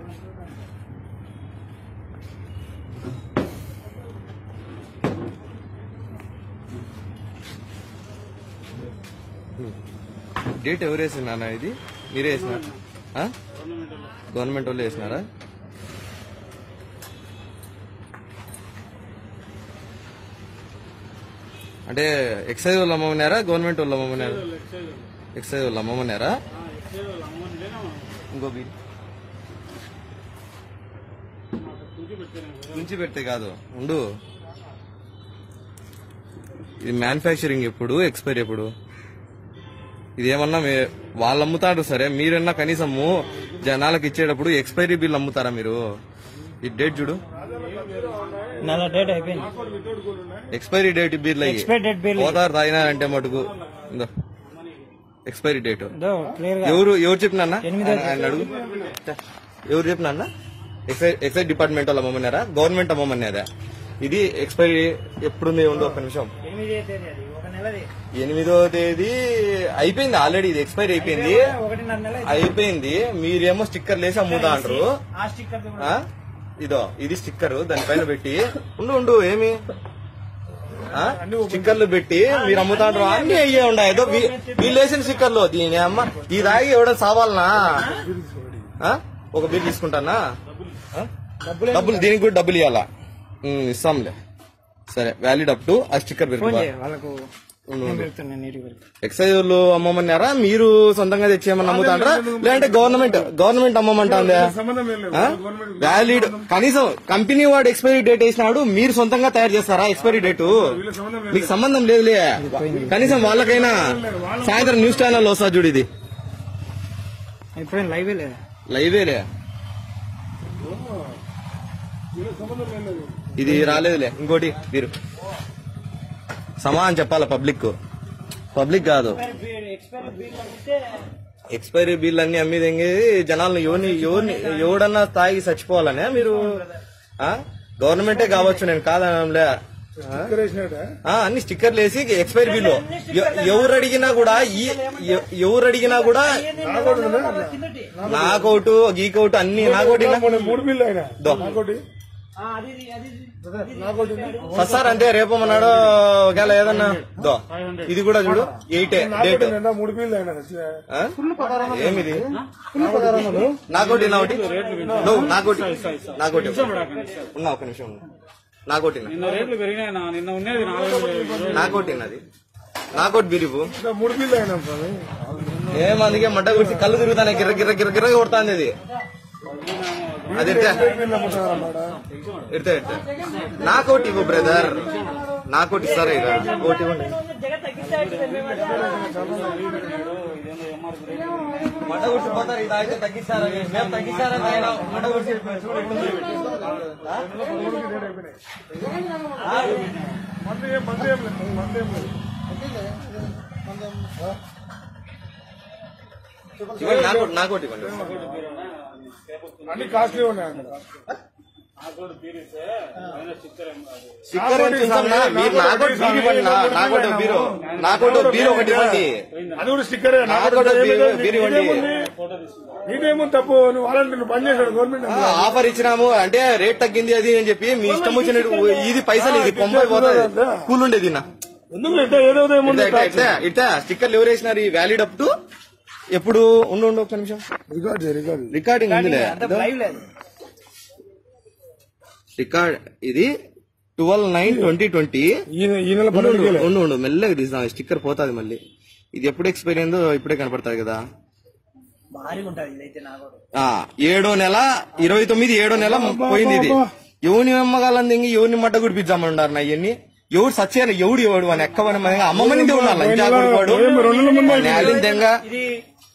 Date ఎవరు వేసింది నాన్న ఇది మీరే వేసినారు ఆ? గవర్నమెంట్ వాళ్ళు వేసినారా అంటే ఎక్సైజ్ వాళ్ళు అమ్మమన్నారా గవర్నమెంట్ వాళ్ళు అమ్మమన్నారా ఎక్సైజ్ వాళ్ళు అమ్మమన్నారా ఇంకో బిల్ నుంచి పెడితే కాదు ఉండు ఇది మ్యానుఫ్యాక్చరింగ్ ఎప్పుడు ఎక్స్పైరీ ఎప్పుడు ఇది ఏమన్నా మే- వాళ్ళు అమ్ముతారు సరే మీరన్నా కనీసము జనాలకు ఇచ్చేటప్పుడు ఎక్స్పైరీ బిల్ అమ్ముతారా మీరు ఈ డేట్ చూడు నెల డేట్ అయిపోయింది ఎక్స్పైరీ డేట్ బిల్ అయ్యి ఎక్స్పైరీ డేట్ బిల్ పోతారు తాగినారంటే మటుకు ఇందో ఎక్స్పైరీ డేట్ క్లియర్ గా ఎవరు ఎవరు చెప్పినా అన్న? ఎనిమిదో ఆయన- ఆయన అడుగు ఎవరు చెప్పినా అన్న ఎక్సైజ్ ఎక్సైజ్ డిపార్ట్మెంట్ వాళ్ళు అమ్మమన్నారా గవర్నమెంట్ అమ్మమన్నారా ఇది ఎక్స్పైరీ ఎప్పుడుంది ఉండు ఒక నిమిషం ఎనిమిదో తేదీ అది ఒక నెలది ఎనిమిదో తేదీ అయిపోయింది ఆల్రెడీ ఇది ఎక్స్పైరీ అయిపోయింది ఒకటిన్నర నెల అయిపోయింది మీరేమో స్టిక్కర్ లేసి అమ్ముతా అంటారు ఆ స్టిక్కర్ ఆ? ఇదో ఇది స్టిక్కర్ దానిపైన పెట్టి ఉండు ఉండు ఏమి ఆ? స్టిక్కర్లు పెట్టి మీరు అమ్ముతా అంటారు అన్ని అయ్యే ఉన్నాయి ఏదో వీ- వీళ్ళు వేసిన స్టిక్కర్లు దీని అమ్మ ఈ దాగి ఎవడో సావాలనా ఆ? ఒక బిల్ తీసుకుంటానా ఆ? డబ్బులు దీనికి కూడా డబ్బులు ఇవ్వాలా ఉమ్, ఇస్తాంలే సరే వ్యాలిడ్ అప్ టు ఆ స్టిక్కర్ ఫోన్ పెట్టుకో చేయ వాళ్ళకు నేను పెడుతున్నాను నీట్గా పెడుతున్నా ఎక్సైజ్ వాళ్ళు అమ్మమన్నారా మీరు సొంతంగా తెచ్చేయమని అమ్ముతాండ్రా లేదంటే గవర్నమెంట్ గవర్నమెంట్ అమ్మమంటాందా వ్యాలిడ్ కనీసం కంపెనీ వాడు ఎక్స్పైరీ డేట్ వేసినాడు మీరు సొంతంగా తయారు చేస్తారా ఎక్స్పైరీ డేటు మీకు సంబంధం లేదులే కనీసం వాళ్ళకైనా సాయంత్రం న్యూస్ ఛానల్ వస్తా చూడు ఇది ఇప్పుడు లైవే లేదా లైవేలే ఇది రాలేదులే ఇంకోటి మీరు సమాధానం చెప్పాలా పబ్లిక్ పబ్లిక్ కాదు ఎక్స్పైరీ బిల్ అన్ని అమ్మేది ఎంగేది జనాలను ఎవరిని ఎవరిని ఎవడన్నా తాగి చచ్చిపోవాలనే మీరు ఆ గవర్నమెంటే కావచ్చు నేను కాదనంలే ఆ? ఆ, అన్ని స్టిక్కర్లు వేసి ఎక్స్పైరీ బిల్లు ఎ- ఎవరు అడిగినా కూడా ఈ ఎ- ఎవరు అడిగినా కూడా నాకౌటు గీకౌట్ అన్ని నాకోటి మూడు బిల్లు అయినా దో. నాకోటి సార్ అంతే రేపు మన్నాడు ఒకవేళ ఏదన్నా దో ఇది కూడా చూడు ఎయిట్ డేట్ నాకోటి నిండా మూడు బిల్లు అయినా ఆ? ఏమిది నాకోటి నాకోటి నువ్వు నాకోటి నాకోటి ఉన్నా ఒక నిమిషం ఉన్నా నాకోటి నిన్న రేట్లు పెరిగినాయి నా నిన్న ఉన్నది నాలుగు వేలు. నాకోటి అది నాకోటి బిరిపు ఇంకా మూడు బిల్లు అయినా స్వామి ఏం అందుకే మడ్డ గురించి కళ్ళు తిరుగుతానే గిర్ర గిర్ర గిర్ర గిర్ర కొడుతుంది అది అది ఎట్టే బిల్లు అమ్ముతారా మేడం ఎడితే ఎడితే నాకోటి ఇవ్వు బ్రదర్ నాకోటి ఇస్తారా ఇక ఒకటి ఇవ్వండి మడ్డ గురించి పోతారు ఇది అయితే తగ్గిస్తారా మేము తగ్గిస్తారా నాయనా? మడ్డ గురించి చూడు ఎట్లుంది. ఆ? మంది ఏం మంది ఏం లేదు మంది ఏం లేదు ఇవ్వండి నాకోటి నాకోటి ఇవ్వండి అన్ని కాస్ట్లీ ఉన్నాయి అక్కడ స్టిక్కర్ ఏం చూసామన్నా? మీరు నాకోటి బీరు ఇవ్వండి నా- నాకోటి ఒక బీరు నాకోటి ఒక బీరు ఒకటి ఇవ్వండి అది కూడా స్టిక్కరే నాకోటి ఒక బీరు బీరు ఇవ్వండి నీదేమో తప్పు నువ్వు వాళ్ళంటే నువ్వు పని చేశాడు గవర్నమెంట్ ఆ, ఆఫర్ ఇచ్చినాము అంటే రేట్ తగ్గింది అది అని చెప్పి మీ ఇష్టం వచ్చినట్టు ఇది పైసలు ఇది పొంపై పోతుంది కూల్ ఉండేది నా ఎందుకు ఎంత ఏదో ఏముంది ఇట్లా ఇట్లా ఇట్లా స్టిక్కర్లు ఎవరు వేసినారు ఈ వ్యాలిడ్ అప్ టు ఎప్పుడు ఉండు ఉండు ఒక నిమిషం రికార్డ్ చేయి, రికార్డ్ చేయి. రికార్డింగ్ ఉందిలే లైవ్ లేదు రికార్డ్ ఇది ట్వెల్వ్ నైన్ ట్వంటీ ట్వంటీ ఈ నె- ఈ నెల ఉండు పన్నెండు ఉండు, ఉండు ఉండు మెల్లగా తీసిన స్టిక్కర్ పోతాది మళ్ళీ ఇది ఎప్పుడు ఎక్స్పైర్ అయిందో ఇప్పుడే కనపడుతుంది కదా భారీగా ఉంటుంది ఇదైతే నాకు ఆ ఏడో నెల ఇరవై తొమ్మిది ఏడో నెల పోయింది ఇది ఎవరిని అమ్మగాలని దింగి ఎవరిని మడ్డ గుడిపించామన్నారు నా ఇవన్నీ ఎవడు సచ్చారు ఎవడు ఎవడు అని ఎక్కవని మన అమ్మమ్మని ఉండాలి లంచా కొడుకోడు నేలిన దెంగ ఇది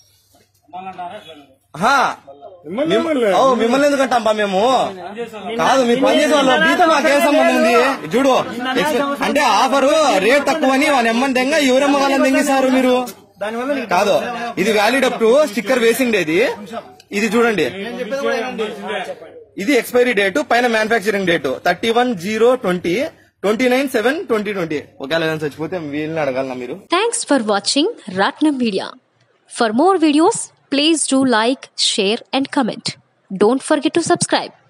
హా, మిమ్మల్ని ఏమనలే. ఓ మిమ్మల్ని ఎందుకంటాం మేము కాదు మీ పని చేసే వాళ్ళు మీతో మాకేం సంబంధం ఉంది చూడు ఎక్స్- అంటే ఆఫరు రేట్ తక్కువని వాళ్ళ ఎమ్మని దెంగ ఎవరమ్మ వాళ్ళని దెంగిస్తారు మీరు దానివల్ల నీకు కాదు ఇది వ్యాలిడ్ అప్ టు స్టిక్కర్ వేసిండేది ఇది చూడండి ఇది ఎక్స్పైరీ డేట్ పైన manufacturing date thirty one zero twenty twenty nine seven twenty twenty ఒకవేళ ఏదైనా చచ్చిపోతే వీళ్ళని అడగాలనా మీరు Thanks for watching Ratnam Media. For more videos, please do like, share, and comment. Don't forget to subscribe.